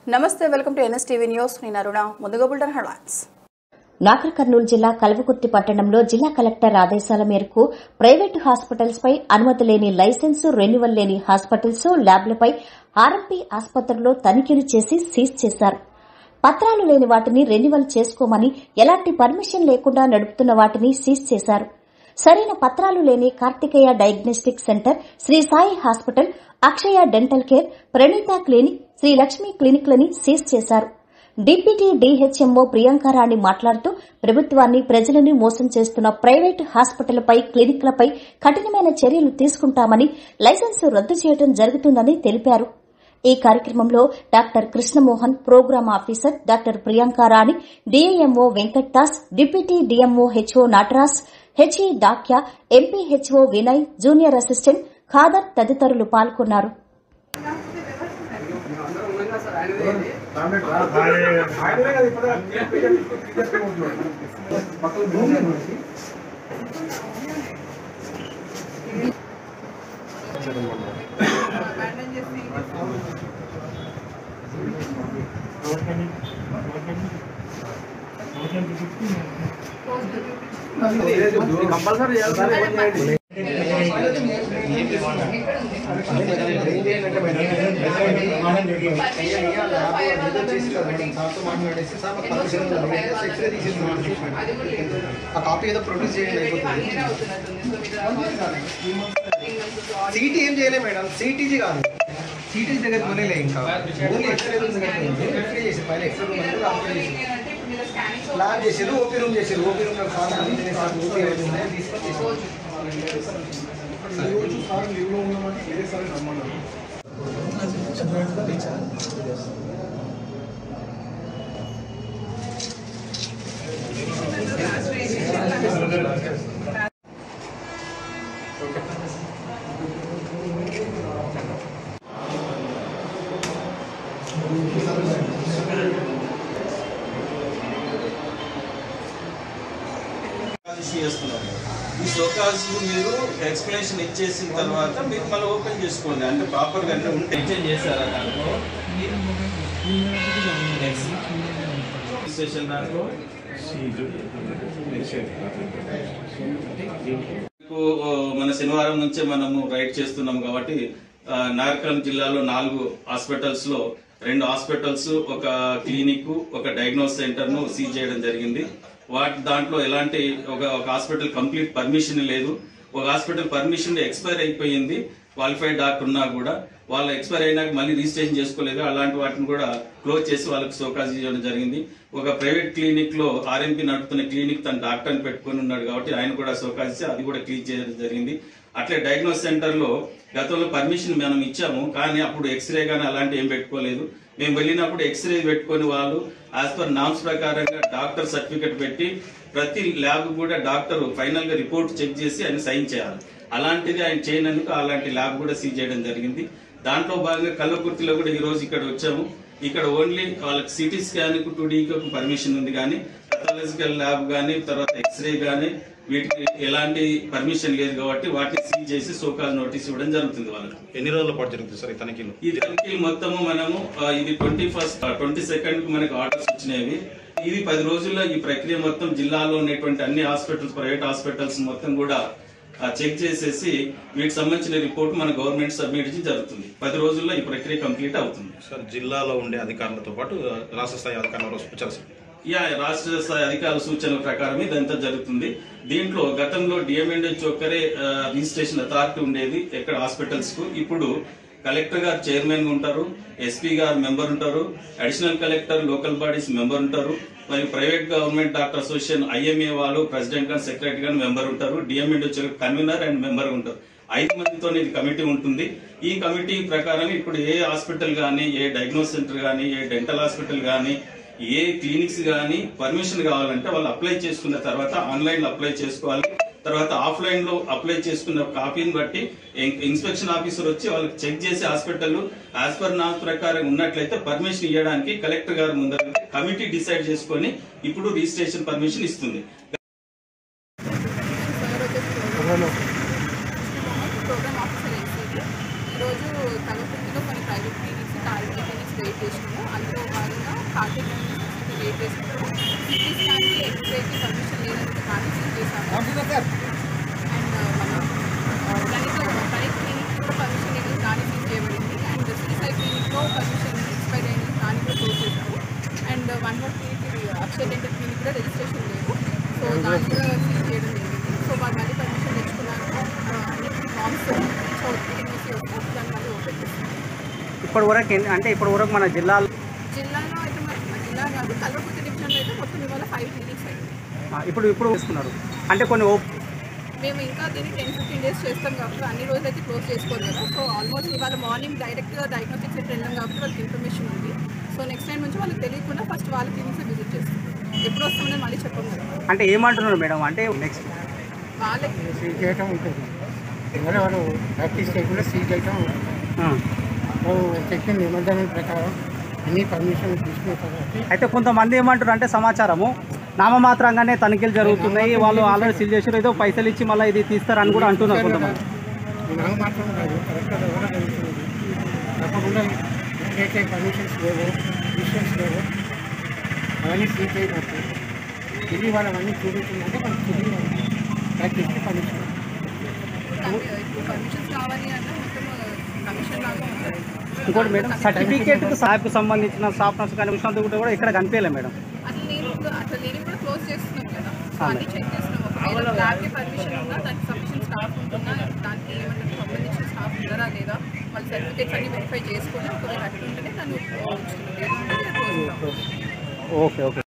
నమస్తే welcome to NSTV news నేను అరుణ ముందుగా బుల్టన్ హెడ్లైన్స్ నాగర్ కర్నూలు జిల్లా కల్వకుర్తి పట్టణంలో జిల్లా కలెక్టర్ ఆదేశాల మేరకు ప్రైవేటు హాస్పిటల్స్ పై అనుమతి లేని లైసెన్సు రెన్యువల్ లేని హాస్పిటల్స్ ల్యాబ్లపై ఆర్ఎంపీ ఆసుపత్రుల్లో తనిఖీలు చేసి సీజ్ చేశారు పత్రాలు లేని వాటిని రెన్యువల్ చేసుకోమని ఎలాంటి పర్మిషన్ లేకుండా నడుపుతున్న వాటిని సీజ్ చేశారు సరైన పత్రాలు లేని Karthikeya diagnostic centre Sri Sai hospital Akshaya dental care Praneetha clinic Sri Lakshmi క్లినిక్లని సీజ్ చేశారు డిప్యూటీ డీహెచ్ఎంఓ ప్రియాంకారాణి మాట్లాడుతూ ప్రభుత్వాన్ని ప్రజలని మోసం చేస్తున్న ప్రైవేటు హాస్పిటల్పై క్లినిక్లపై కఠినమైన చర్యలు తీసుకుంటామని లైసెన్సు రద్దు చేయడం జరుగుతుందని తెలిపారు ఈ కార్యక్రమంలో doctor Krishnamohan programme officer doctor Priyankarani DAMO Venkat Das deputy DMO HO Nataraj HE Dakya MP HO Vinay junior assistant Khader తదితరులు పాల్గొన్నారు కంపల్సరీ ఆ కాపీ ఏదో ప్రొడ్యూస్ చేయండి అయిపోతుంది సిటీ ఏం చేయలే మేడం సిటీజీ కాదు సిటీజీ దగ్గర కొనేలే ఇంకా ఓన్లీ ఎక్స్రే రూమ్ దగ్గర ఎక్స్రే చేసి పైన ఎక్స్రే రూమ్ అంటే అప్లై చేసి ల్యాబ్ చేసారు ఓపీ రూమ్ చేసారు ఓపీ రూమ్ ఫార్మ్ ఓపీ ఏమైనా ఉన్నాయో తీసుకొని చేసారు ఈరోజు సార్ లీవ్లో ఉన్నామంటే వేరే సార్ రమ్మన్నారు సోకాల్సి చేస్తున్నారు ఈ సోకాల్స్ మీరు ఎక్స్ప్లెనేషన్ ఇచ్చేసిన తర్వాత మీరు మళ్ళీ ఓపెన్ చేసుకోండి అంటే ప్రాపర్గా అన్నీ ఉంటే మెన్షన్ చేశారా దాంట్లో రిజిస్ట్రేషన్ దాంట్లో మీకు, ఆ, మన శనివారం నుంచే మనము రైడ్ చేస్తున్నాం కాబట్టి ఆ, నాగర్కర్నూలు జిల్లాలో నాలుగు హాస్పిటల్స్ లో రెండు హాస్పిటల్స్ ఒక క్లినిక్ ఒక డయాగ్నోస్ సెంటర్ ను సీజ్ చేయడం జరిగింది వాటి దాంట్లో ఎలాంటి ఒక ఒక హాస్పిటల్ కంప్లీట్ పర్మిషన్ లేదు ఒక హాస్పిటల్ పర్మిషన్ ఎక్స్పైర్ అయిపోయింది క్వాలిఫైడ్ డాక్టర్ ఉన్నా కూడా వాళ్ళు ఎక్స్పైర్ అయినాక మళ్ళీ రిజిస్ట్రేషన్ చేసుకోలేదు అలాంటి వాటిని కూడా క్లోజ్ చేసి వాళ్ళకి సోకాజ్ చేయడం జరిగింది ఒక ప్రైవేట్ క్లినిక్ లో ఆర్ఎంపీ నడుపుతున్న క్లినిక్ తన డాక్టర్ని పెట్టుకొని ఉన్నాడు కాబట్టి ఆయన కూడా సోకాజ్ చేసి అది కూడా క్లీన్ చేయడం జరిగింది అట్లే డయాగ్నోస్ సెంటర్ లో గతంలో పర్మిషన్ మనం ఇచ్చాము కానీ అప్పుడు ఎక్స్రే కానీ అలాంటి ఏం పెట్టుకోలేదు మేము వెళ్ళినప్పుడు ఎక్స్రే పెట్టుకొని వాళ్ళు యాజ్ పర్ నామ్స్ ప్రకారంగా డాక్టర్ సర్టిఫికెట్ పెట్టి ప్రతి ల్యాబ్ కూడా డాక్టర్ ఫైనల్ గా రిపోర్ట్ చెక్ చేసి ఆయన సైన్ చేయాలి అలాంటిది ఆయన చేయనందుకు అలాంటి ల్యాబ్ కూడా సీజ్ చేయడం జరిగింది దాంట్లో భాగంగా కల్లకుర్తిలో కూడా ఈ రోజు ఇక్కడ వచ్చాము ఇక్కడ ఓన్లీ వాళ్ళకి సిటీ స్కాన్ కు టూ డీకి పర్మిషన్ ఉంది కానీ పెథాలజికల్ ల్యాబ్ కానీ తర్వాత ఎక్స్రే కానీ వీటికి ఎలాంటి పర్మిషన్ లేదు కాబట్టి వాటిని సీజ్ చేసి సోకాల్ నోటీస్ ఇవ్వడం జరుగుతుంది వాళ్ళకి ఎన్ని రోజుల పాటు జరుగుతుంది సార్ ఈ తనిఖీలు ఈ తనిఖీలు మొత్తము మనము ఆ, ఇది ట్వంటీ ఫస్ట్ ట్వంటీ సెకండ్ కు మనకు ఆర్డర్స్ వచ్చినవి ఇది పది రోజుల్లో ఈ ప్రక్రియ మొత్తం జిల్లాలో ఉన్నటువంటి అన్ని హాస్పిటల్స్ ప్రైవేట్ హాస్పిటల్స్ మొత్తం కూడా చెక్ చేసేసి వీటికి సంబంధించిన రిపోర్ట్ మన గవర్నమెంట్ సబ్మిట్ చేసి జరుగుతుంది పది రోజుల్లో ఈ ప్రక్రియ కంప్లీట్ అవుతుంది సార్ జిల్లాలో ఉండే అధికారులతో పాటు రాష్ట్ర స్థాయి అధికారులు వచ్చారు సార్ యా రాష్ట్ర స్థాయి అధికారుల సూచనల ప్రకారం ఇదంతా జరుగుతుంది దీంట్లో గతంలో డిఎంఎన్హెచ్ ఒక్కరే ఆ, రిజిస్ట్రేషన్ అథారిటీ ఉండేది ఎక్కడ హాస్పిటల్స్ కు ఇప్పుడు కలెక్టర్ గారు చైర్మన్ గా ఉంటారు ఎస్పీ గారు మెంబర్ ఉంటారు additional collector local bodies member ఉంటారు మరియు private government doctor association IMA వాళ్ళు ప్రెసిడెంట్ గారు సెక్రటరీ గారు మెంబర్ ఉంటారు డిఎంఎన్హెచ్ కన్వీనర్ అండ్ మెంబర్ ఉంటారు ఐదు మందితో ఇది కమిటీ ఉంటుంది ఈ కమిటీ ప్రకారం ఇప్పుడు ఏ హాస్పిటల్ గానీ ఏ డయాగ్నోస్ సెంటర్ గానీ ఏ డెంటల్ హాస్పిటల్ గానీ ఏ క్లినిక్స్ గానీ పర్మిషన్ కావాలంటే వాళ్ళు అప్లై చేసుకున్న తర్వాత ఆన్లైన్ లో అప్లై చేసుకోవాలి తర్వాత ఆఫ్లైన్ లో అప్లై చేసుకున్న కాపీని బట్టి ఇన్- ఇన్స్పెక్షన్ ఆఫీసర్ వచ్చి వాళ్ళకి చెక్ చేసి హాస్పిటల్ యాజ్ పర్ నా ప్రకారం ఉన్నట్లయితే పర్మిషన్ ఇవ్వడానికి కలెక్టర్ గారు ముందర కమిటీ డిసైడ్ చేసుకొని ఇప్పుడు రిజిస్ట్రేషన్ పర్మిషన్ ఇస్తుంది ప్రోగ్రామ్ ఆఫీసర్ ఏసీబీ ఈరోజు కలపతిలో కొన్ని private clinics target clinics wait చేసినాము అందులో భాగంగా కార్తీక్ వెయిట్ చేసినప్పుడు సిటీ స్కాన్కి ఎక్స్రేకి పర్మిషన్ లేదని కానీ సీజ్ చేశాము అండ్ మన గణిత గణిత క్లినిక్ కూడా పర్మిషన్ లేదని కానీ సీజ్ చేయబడింది అండ్ సిరిసై క్లినిక్లో పర్మిషన్ ఎక్స్పైర్ అయింది దాన్ని కూడా క్లోజ్ చేశాము and one more clinic Akshaya dental clinic కూడా రిజిస్ట్రేషన్ లేదు సో దాన్ని కూడా సీజ్ చేయడం జరిగింది సో వాళ్ళు మళ్ళీ పర్మిషన్ తెచ్చుకున్నాక అన్ని ఫామ్స్ రీచ్ అవుతుంది వస్తే దాన్ని మళ్ళీ ఓపెన్ చేస్తాం ఇప్పటి వరకు ఎన్ని- అంటే ఇప్పటి వరకు మన జిల్లాలో జిల్లాలో అయితే మన మన జిల్లా కాదు కల్వకుర్తి డివిజన్లో అయితే మొత్తం ఇవాళ ఫైవ్ క్లినిక్స్ అయ్యాయి ఆ, ఇప్పుడు ఇప్పుడు తీసుకున్నారు అంటే కొన్ని ఓప్ మేము ఇంకా దీన్ని టెన్ ఫిఫ్టీన్ డేస్ చేస్తాం కాబట్టి అన్ని రోజులు అయితే క్లోజ్ చేసుకోలేదు కదా సో ఆల్మోస్ట్ ఇవాళ మార్నింగ్ డైరెక్ట్గా డయాగ్నోస్టిక్స్ అయితే వెళ్ళాం కాబట్టి వాళ్ళకి ఇన్ఫర్మేషన్ ఉంది సో నెక్స్ట్ టైం నుంచి వాళ్ళకి తెలియకుండా ఫస్ట్ వాళ్ళ క్లినిక్స్ విజిట్ చేస్తాం ఎప్పుడు వస్తామని మళ్ళీ చెప్పం కదా అంటే ఏమంటున్నారు మేడం అంటే నెక్స్ట్ వాళ్ళకి సీజ్ చేయటం ఉంటుంది ఎవరెవరు ప్రాక్టీస్ చేయకుండా సీజ్ చేయటం ఉంటుంది నువ్వు చెప్పిన నిబంధనల ప్రకారం అన్ని పర్మిషన్లు తీసుకున్న తర్వాత అయితే కొంతమంది ఏమంటారు అంటే సమాచారము నామమాత్రంగానే తనిఖీలు జరుగుతున్నాయి వాళ్ళు ఆల్రెడీ సీల్ చేసారు ఏదో పైసలు ఇచ్చి మళ్ళీ ఇది తీస్తారని కూడా అంటున్నారు కొంతమంది నాకు మాత్రం కాదు కరెక్ట్గా ఎవరో జరుగుతుంది తప్పకుండా ఏదైతే పర్మిషన్స్ లేవో మిషన్స్ లేవో అవన్నీ సీజ్ చేయబట్టి ఇది వాళ్ళవన్నీ చూపించిందంటే మనకు తిరిగి ప్రాక్టీస్కి పర్మిషన్ ఇప్పుడు పర్మిషన్స్ కావాలి అంటే మొత్తం కమిషన్ లాగా ఉంటుంది ఇంకోటి మేడం సర్టిఫికేట్ సాబ్కు సంబంధించిన స్టాఫ్ నర్స్ కానీ విషయం కూడా ఇక్కడ కనిపించలే మేడం అట్లా నేను అట్లా నేను కూడా క్లోజ్ చేస్తున్నాం కదా సో అన్ని చెక్ చేస్తున్నాం ఒకవేళ ల్యాబ్కి పర్మిషన్ ఉందా దానికి సఫిషియెంట్ స్టాఫ్ ఉంటుందా దానికి ఏమంటారు సంబంధించిన స్టాఫ్ ఉన్నారా లేదా వాళ్ళ సర్టిఫికేట్స్ అన్ని వెరిఫై చేసుకొని ఒకవేళ అట్లా ఉంటేనే దాన్ని ఉంచుతున్నాం లేదంటే క్లోజ్ ఉంటాం ఓకే ఓకే